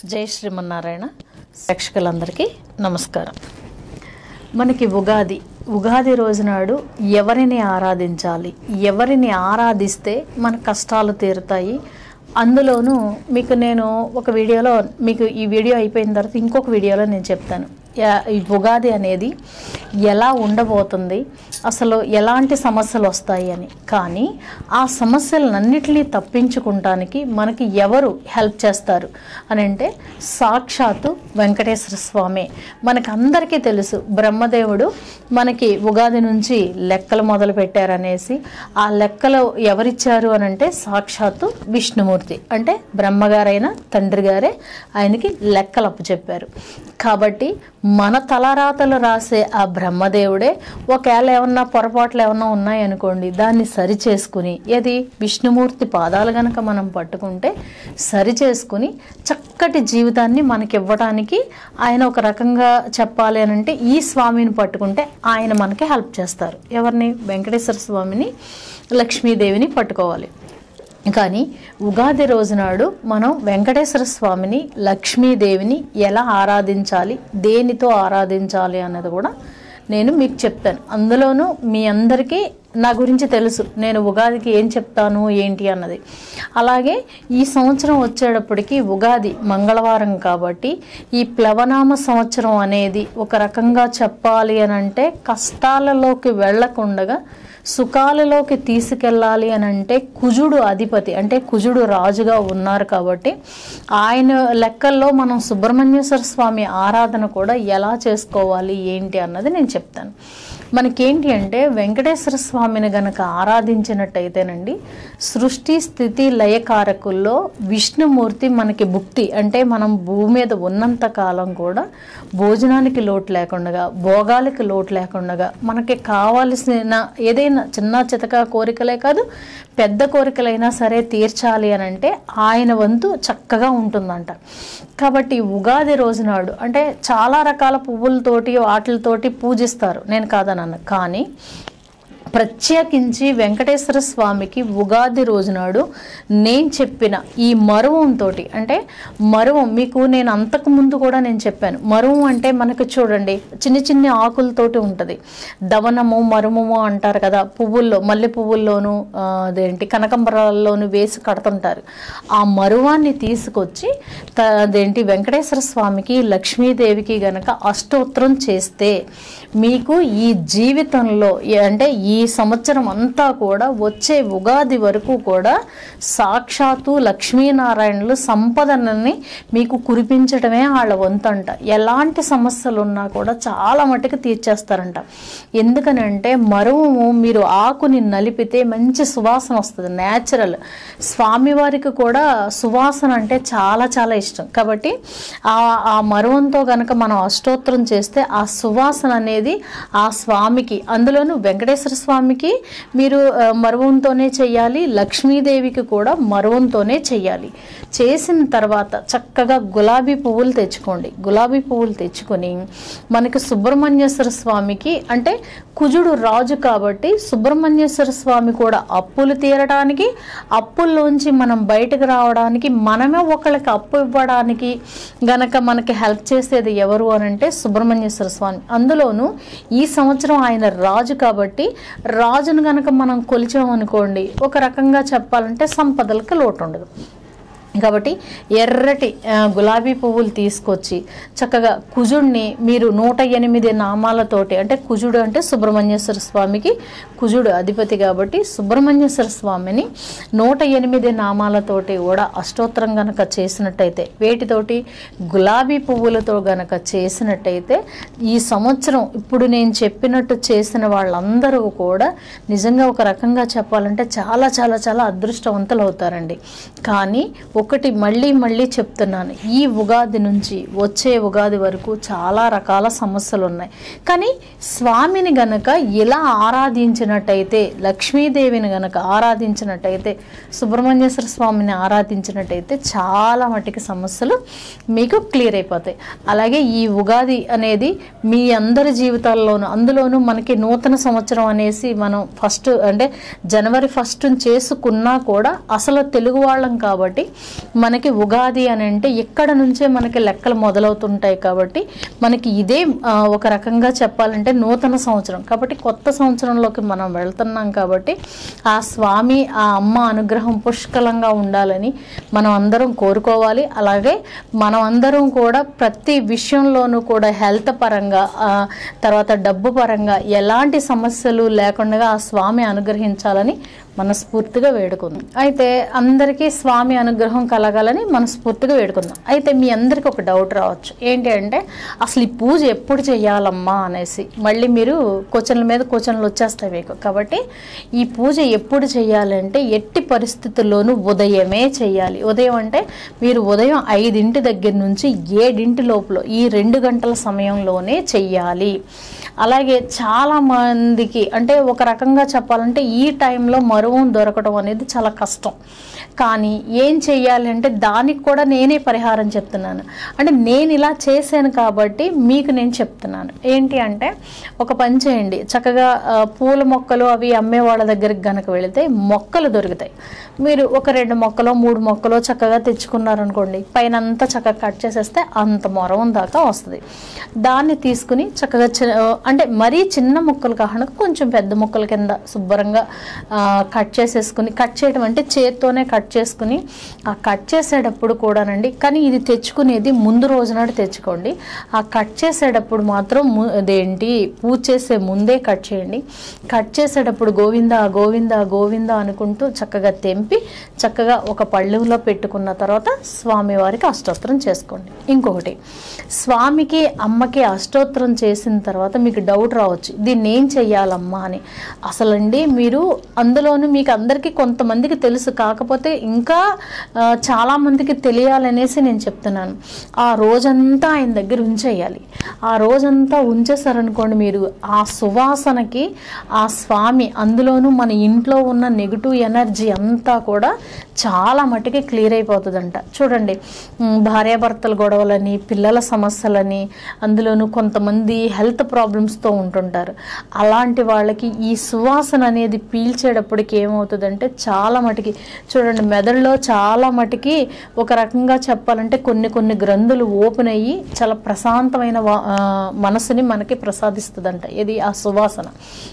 జై శ్రీమన్నారాయణ ప్రేక్షకులందరికీ నమస్కారం మనకి ఉగాది ఉగాది రోజునాడు ఎవరిని ఆరాధించాలి ఎవరిని ఆరాధిస్తే మన కష్టాలు తీరుతాయి అందులోనూ మీకు నేను ఒక వీడియోలో మీకు ఈ వీడియో అయిపోయిన తర్వాత ఇంకొక వీడియోలో నేను చెప్తాను యా- ఈ ఉగాది అనేది ఎలా ఉండబోతుంది అసలు ఎలాంటి సమస్యలు వస్తాయి అని కానీ ఆ సమస్యలన్నిటినీ తప్పించుకుంటానికి మనకి ఎవరు హెల్ప్ చేస్తారు అని అంటే సాక్షాత్తు వెంకటేశ్వర స్వామి మనకు అందరికీ తెలుసు బ్రహ్మదేవుడు మనకి ఉగాది నుంచి లెక్కలు మొదలు పెట్టారనేసి ఆ లెక్కలు ఎవరిచ్చారు అని అంటే సాక్షాత్తు విష్ణుమూర్తి అంటే బ్రహ్మగారైన తండ్రి గారే ఆయనకి లెక్కలు అప్పచెప్పారు కాబట్టి మన తలరాతలు రాసే ఆ బ్రహ్మదేవుడే ఒకవేళ ఏమన్నా పొరపాట్లు ఏమన్నా ఉన్నాయనుకోండి దాన్ని సరి చేసుకుని ఏది విష్ణుమూర్తి పాదాలు గనక మనం పట్టుకుంటే సరి చేసుకుని చక్కటి జీవితాన్ని మనకి ఇవ్వడానికి ఆయన ఒక రకంగా చెప్పాలి అని అంటే ఈ స్వామిని పట్టుకుంటే ఆయన మనకి హెల్ప్ చేస్తారు ఎవరిని వెంకటేశ్వర స్వామిని లక్ష్మీదేవిని పట్టుకోవాలి కానీ ఉగాది రోజునాడు మనం వెంకటేశ్వర స్వామిని లక్ష్మీదేవిని ఎలా ఆరాధించాలి దేనితో ఆరాధించాలి అన్నది కూడా నేను మీకు చెప్తాను అందులోనూ మీ అందరికీ నా గురించి తెలుసు నేను ఉగాదికి ఏం చెప్తాను ఏంటి అన్నది అలాగే ఈ సంవత్సరం వచ్చేటప్పటికి ఉగాది మంగళవారం కాబట్టి ఈ ప్లవనామ సంవత్సరం అనేది ఒక రకంగా చెప్పాలి అని అంటే కష్టాలలోకి వెళ్లకుండగా సుఖాలలోకి తీసుకెళ్ళాలి అని అంటే కుజుడు అధిపతి అంటే కుజుడు రాజుగా ఉన్నారు కాబట్టి ఆయన లెక్కల్లో మనం సుబ్రహ్మణ్యేశ్వర స్వామి ఆరాధన కూడా ఎలా చేసుకోవాలి ఏంటి అన్నది నేను చెప్తాను మనకేంటి అంటే వెంకటేశ్వర స్వామిని గనక ఆరాధించినట్టయితేనండి సృష్టి స్థితి లయకారకుల్లో విష్ణుమూర్తి మనకి భుక్తి అంటే మనం భూమి మీద ఉన్నంత కాలం కూడా భోజనానికి లోటు లేకుండా భోగాలకి లోటు లేకుండా మనకి కావాల్సిన ఏదైనా చిన్న చితక కోరికలే కాదు పెద్ద కోరికలైనా సరే తీర్చాలి అని అంటే ఆయన వంతు చక్కగా ఉంటుందంట కాబట్టి ఉగాది రోజునాడు అంటే చాలా రకాల పువ్వులతోటి వాటితోటి పూజిస్తారు నేను కాదనను కానీ ప్రత్యేకించి వెంకటేశ్వర స్వామికి ఉగాది రోజునాడు నేను చెప్పిన ఈ మరువంతో అంటే మరువం మీకు నేను అంతకు ముందు కూడా నేను చెప్పాను మరువం అంటే మనకు చూడండి చిన్న చిన్న ఆకులతోటి ఉంటుంది దవనము మరుమము అంటారు కదా పువ్వుల్లో మల్లె పువ్వుల్లోను ఆ, అదేంటి కనకంబరాల్లోను వేసి కడుతుంటారు ఆ మరువాన్ని తీసుకొచ్చి త- అదేంటి వెంకటేశ్వర స్వామికి లక్ష్మీదేవికి గనక అష్టోత్తరం చేస్తే మీకు ఈ జీవితంలో ఏ- అంటే ఈ సంవత్సరం అంతా కూడా వచ్చే ఉగాది వరకు కూడా సాక్షాత్తు లక్ష్మీనారాయణులు సంపదనని మీకు కురిపించడమే వాళ్ళ వంతంట ఎలాంటి సమస్యలు ఉన్నా కూడా చాలా మటుకు తీర్చేస్తారంట ఎందుకనంటే మరువు మీరు ఆకుని నలిపితే మంచి సువాసన వస్తుంది న్యాచురల్ స్వామివారికి కూడా సువాసన అంటే చాలా చాలా ఇష్టం కాబట్టి ఆ ఆ మరువంతో గనక మనం అష్టోత్తరం చేస్తే ఆ సువాసన అనేది ఆ స్వామికి అందులోనూ వెంకటేశ్వర స్వామికి మీరు ఆ, మరువంతోనే చెయ్యాలి లక్ష్మీదేవికి కూడా మరువంతోనే చెయ్యాలి చేసిన తర్వాత చక్కగా గులాబీ పువ్వులు తెచ్చుకోండి గులాబీ పువ్వులు తెచ్చుకొని మనకి సుబ్రహ్మణ్యేశ్వర స్వామికి అంటే కుజుడు రాజు కాబట్టి సుబ్రహ్మణ్యేశ్వర స్వామి కూడా అప్పులు తీరడానికి అప్పుల్లోంచి మనం బయటకు రావడానికి మనమే ఒకళ్ళకి అప్పు ఇవ్వడానికి గనక మనకి హెల్ప్ చేసేది ఎవరు అని అంటే సుబ్రహ్మణ్యేశ్వర స్వామి అందులోనూ ఈ సంవత్సరం ఆయన రాజు కాబట్టి రాజును గనక మనం కొలిచామనుకోండి ఒక రకంగా చెప్పాలంటే సంపదలకు లోటు ఉండదు కాబట్టి ఎర్రటి ఆ, గులాబీ పువ్వులు తీసుకొచ్చి చక్కగా కుజుడిని మీరు నూట ఎనిమిది నామాలతోటి అంటే కుజుడు అంటే సుబ్రహ్మణ్యేశ్వర స్వామికి కుజుడు అధిపతి కాబట్టి సుబ్రహ్మణ్యేశ్వర స్వామిని నూట ఎనిమిది నామాలతోటి కూడా అష్టోత్తరం గనక చేసినట్టయితే వేటితోటి గులాబీ పువ్వులతో గనక చేసినట్టయితే ఈ సంవత్సరం ఇప్పుడు నేను చెప్పినట్టు చేసిన వాళ్ళందరూ కూడా నిజంగా ఒక రకంగా చెప్పాలంటే చాలా చాలా చాలా అదృష్టవంతులు అవుతారండి కానీ ఒకటి మళ్ళీ మళ్ళీ చెప్తున్నాను ఈ ఉగాది నుంచి వచ్చే ఉగాది వరకు చాలా రకాల సమస్యలు ఉన్నాయి కానీ స్వామిని గనక ఇలా ఆరాధించినట్టయితే లక్ష్మీదేవిని గనక ఆరాధించినట్టయితే సుబ్రహ్మణ్యేశ్వర స్వామిని ఆరాధించినట్టయితే చాలా మటుకి సమస్యలు మీకు క్లియర్ అయిపోతాయి అలాగే ఈ ఉగాది అనేది మీ అందరి జీవితాల్లోనూ అందులోనూ మనకి నూతన సంవత్సరం అనేసి మనం ఫస్ట్ అంటే జనవరి ఫస్ట్ చేసుకున్నా కూడా అసలు తెలుగు వాళ్ళం కాబట్టి మనకి ఉగాది అని అంటే ఇక్కడ నుంచే మనకి లెక్కలు మొదలవుతుంటాయి కాబట్టి మనకి ఇదే ఆ, ఒక రకంగా చెప్పాలంటే నూతన సంవత్సరం కాబట్టి కొత్త సంవత్సరంలోకి మనం వెళ్తున్నాం కాబట్టి ఆ స్వామి ఆ అమ్మ అనుగ్రహం పుష్కలంగా ఉండాలని మనం అందరం కోరుకోవాలి అలాగే మనం అందరం కూడా ప్రతి విషయంలోనూ కూడా హెల్త్ పరంగా ఆ, తర్వాత డబ్బు పరంగా ఎలాంటి సమస్యలు లేకుండా ఆ స్వామి అనుగ్రహించాలని మనస్ఫూర్తిగా వేడుకుందాం అయితే అందరికీ స్వామి అనుగ్రహం కలగాలని మనస్ఫూర్తిగా వేడుకుందాం అయితే మీ అందరికీ ఒక డౌట్ రావచ్చు ఏంటి అంటే అసలు ఈ పూజ ఎప్పుడు చేయాలమ్మా అనేసి మళ్ళీ మీరు క్వశ్చన్ల మీద క్వశ్చన్లు వచ్చేస్తాయి మీకు కాబట్టి ఈ పూజ ఎప్పుడు చేయాలంటే ఎట్టి పరిస్థితుల్లోనూ ఉదయమే చేయాలి ఉదయం అంటే మీరు ఉదయం ఐదింటి దగ్గర నుంచి ఏడింటి లోపల ఈ రెండు గంటల సమయంలోనే చెయ్యాలి అలాగే చాలా మందికి అంటే ఒక రకంగా చెప్పాలంటే ఈ టైంలో మరువం దొరకడం అనేది చాలా కష్టం కానీ ఏం చెయ్యాలి అంటే దానికి కూడా నేనే పరిహారం చెప్తున్నాను అంటే నేను ఇలా చేశాను కాబట్టి మీకు నేను చెప్తున్నాను ఏంటి అంటే ఒక పని చేయండి చక్కగా ఆ, పూల మొక్కలు అవి అమ్మే వాళ్ళ దగ్గరికి గనక వెళితే మొక్కలు దొరుకుతాయి మీరు ఒక రెండు మొక్కలో మూడు మొక్కలో చక్కగా తెచ్చుకున్నారనుకోండి పైన అంతా చక్కగా కట్ చేసేస్తే అంత మొరవం దాకా వస్తుంది దాన్ని తీసుకుని చక్కగా చి- అంటే మరీ చిన్న ముక్కలు కాకుండా కొంచెం పెద్ద ముక్కల కింద శుభ్రంగా ఆ, కట్ చేసేసుకుని కట్ చేయడం అంటే చేత్తోనే కట్ చేసుకుని ఆ కట్ చేసేటప్పుడు కూడానండి కానీ ఇది తెచ్చుకునేది ముందు రోజు నాడు తెచ్చుకోండి ఆ కట్ చేసేటప్పుడు మాత్రం ము- అదేంటి పూజ చేసే ముందే కట్ చేయండి కట్ చేసేటప్పుడు గోవింద గోవింద గోవింద అనుకుంటూ చక్కగా తెంపి చక్కగా ఒక పళ్ళులో పెట్టుకున్న తర్వాత స్వామివారికి అష్టోత్తరం చేసుకోండి ఇంకొకటి స్వామికి అమ్మకి అష్టోత్తరం చేసిన తర్వాత మీకు డౌట్ రావచ్చు దీన్ని ఏం చెయ్యాలమ్మా అని అసలండి మీరు అందులోనూ మీకు అందరికీ కొంతమందికి తెలుసు కాకపోతే ఇంకా ఆ, చాలా మందికి తెలియాలనేసి నేను చెప్తున్నాను ఆ రోజంతా ఆయన దగ్గర ఉంచేయాలి ఆ రోజంతా ఉంచేసారనుకోండి మీరు ఆ సువాసనకి ఆ స్వామి అందులోనూ మన ఇంట్లో ఉన్న నెగిటివ్ ఎనర్జీ అంతా కూడా చాలా మట్టుకి క్లియర్ అయిపోతుందంట చూడండి ఉమ్, భార్యాభర్తల గొడవలని పిల్లల సమస్యలని అందులోనూ కొంతమంది హెల్త్ ప్రాబ్లమ్స్తో ఉంటుంటారు అలాంటి వాళ్ళకి ఈ సువాసన అనేది పీల్చేటప్పటికి ఏమవుతుందంటే చాలా మటుకి చూడండి మెదడులో చాలా మటుకి ఒక రకంగా చెప్పాలంటే కొన్ని కొన్ని గ్రంథులు ఓపెన్ అయ్యి చాలా ప్రశాంతమైన వా- ఆ, మనసుని మనకి ప్రసాదిస్తుందంట ఇది ఆ సువాసన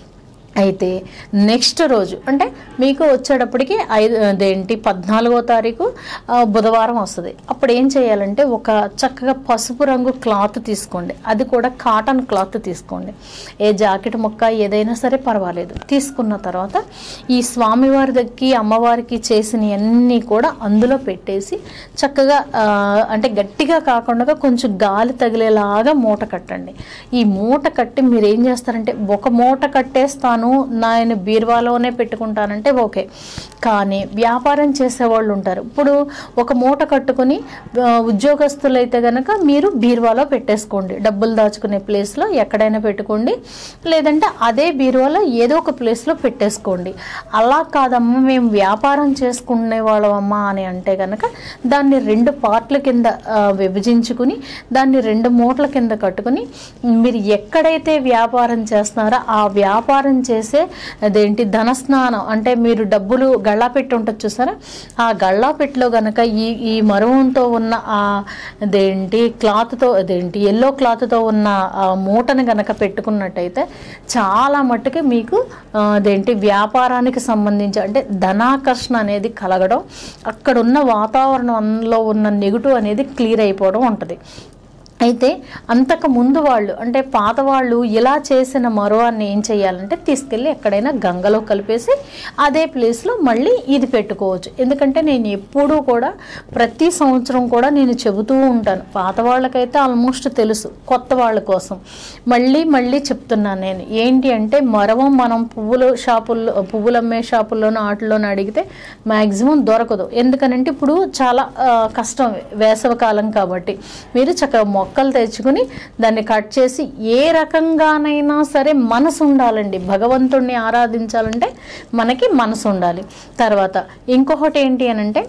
అయితే నెక్స్ట్ రోజు అంటే మీకు వచ్చేటప్పటికి ఐదు అదేంటి పద్నాలుగో తారీఖు ఆ, బుధవారం వస్తుంది అప్పుడు ఏం చేయాలంటే ఒక చక్కగా పసుపు రంగు క్లాత్ తీసుకోండి అది కూడా కాటన్ క్లాత్ తీసుకోండి ఏ జాకెట్ ముక్క ఏదైనా సరే పర్వాలేదు తీసుకున్న తర్వాత ఈ స్వామివారి దగ్గరికి అమ్మవారికి చేసినవన్నీ కూడా అందులో పెట్టేసి చక్కగా ఆ, అంటే గట్టిగా కాకుండా కొంచెం గాలి తగిలేలాగా మూట కట్టండి ఈ మూట కట్టి మీరు ఏం చేస్తారంటే ఒక మూట కట్టేస్తాను నేను బీరువాలోనే పెట్టుకుంటానంటే ఓకే కానీ వ్యాపారం చేసేవాళ్ళు ఉంటారు ఇప్పుడు ఒక మూట కట్టుకుని ఆ, ఉద్యోగస్తులైతే గనక మీరు బీరువాలో పెట్టేసుకోండి డబ్బులు దాచుకునే ప్లేస్లో ఎక్కడైనా పెట్టుకోండి లేదంటే అదే బీరువాలో ఏదో ఒక ప్లేస్లో పెట్టేసుకోండి అలా కాదమ్మా మేము వ్యాపారం చేసుకునే వాళ్ళమమ్మా అని అంటే కనుక దాన్ని రెండు పార్ట్ల కింద ఆ, విభజించుకుని దాన్ని రెండు మూటల కింద కట్టుకుని మీరు ఎక్కడైతే వ్యాపారం చేస్తున్నారో ఆ వ్యాపారం చేసే అదేంటి ధనస్నానం అంటే మీరు డబ్బులు గళ్ళా పెట్టి ఉంటుంది చూసారా ఆ గళ్ళా పెట్టిలో గనక ఈ ఈ మరువంతో ఉన్న ఆ అదేంటి క్లాత్తో అదేంటి ఎల్లో క్లాత్తో ఉన్న ఆ మూటను గనక పెట్టుకున్నట్టయితే చాలా మట్టుకి మీకు ఆ, అదేంటి వ్యాపారానికి సంబంధించి అంటే ధనాకర్షణ అనేది కలగడం అక్కడున్న వాతావరణంలో ఉన్న నెగిటివ్ అనేది క్లియర్ అయిపోవడం ఉంటుంది అయితే అంతకు ముందు వాళ్ళు అంటే పాత వాళ్ళు ఇలా చేసిన మరువాన్ని ఏం చేయాలంటే తీసుకెళ్ళి ఎక్కడైనా గంగలో కలిపేసి అదే ప్లేస్లో మళ్ళీ ఇది పెట్టుకోవచ్చు ఎందుకంటే నేను ఎప్పుడూ కూడా ప్రతి సంవత్సరం కూడా నేను చెబుతూ ఉంటాను పాత వాళ్ళకైతే ఆల్మోస్ట్ తెలుసు కొత్త వాళ్ళ కోసం మళ్ళీ మళ్ళీ చెప్తున్నాను నేను ఏంటి అంటే మరవం మనం పువ్వుల షాపుల్లో పువ్వులు అమ్మే షాపుల్లోనూ వాటిల్లోనూ అడిగితే మ్యాక్సిమం దొరకదు ఎందుకనంటే ఇప్పుడు చాలా ఆ, కష్టం వేసవి కాలం కాబట్టి మీరు చక్కగా మొక్కలు తెచ్చుకుని దాన్ని కట్ చేసి ఏ రకంగానైనా సరే మనసు ఉండాలండి భగవంతుణ్ణి ఆరాధించాలంటే మనకి మనసు ఉండాలి తర్వాత ఇంకొకటి ఏంటి అని అంటే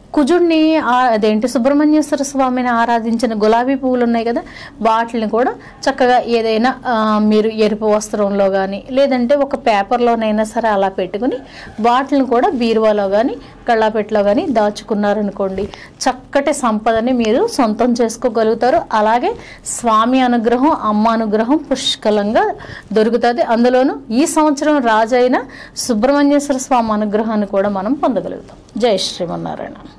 కుజుడిని ఆ- అదేంటి సుబ్రహ్మణ్యేశ్వర స్వామిని ఆరాధించిన గులాబీ పువ్వులు ఉన్నాయి కదా వాటిని కూడా చక్కగా ఏదైనా ఆ, మీరు ఎరుపు వస్త్రంలో కానీ లేదంటే ఒక పేపర్లోనైనా సరే అలా పెట్టుకుని వాటిని కూడా బీరువాలో కానీ కళ్ళాపెట్టలో కానీ దాచుకున్నారనుకోండి చక్కటి సంపదని మీరు సొంతం చేసుకోగలుగుతారు అలాగే స్వామి అనుగ్రహం అమ్మ అనుగ్రహం పుష్కలంగా దొరుకుతుంది అందులోనూ ఈ సంవత్సరం రాజైన సుబ్రహ్మణ్యేశ్వర స్వామి అనుగ్రహాన్ని కూడా మనం పొందగలుగుతాం జై శ్రీమన్నారాయణ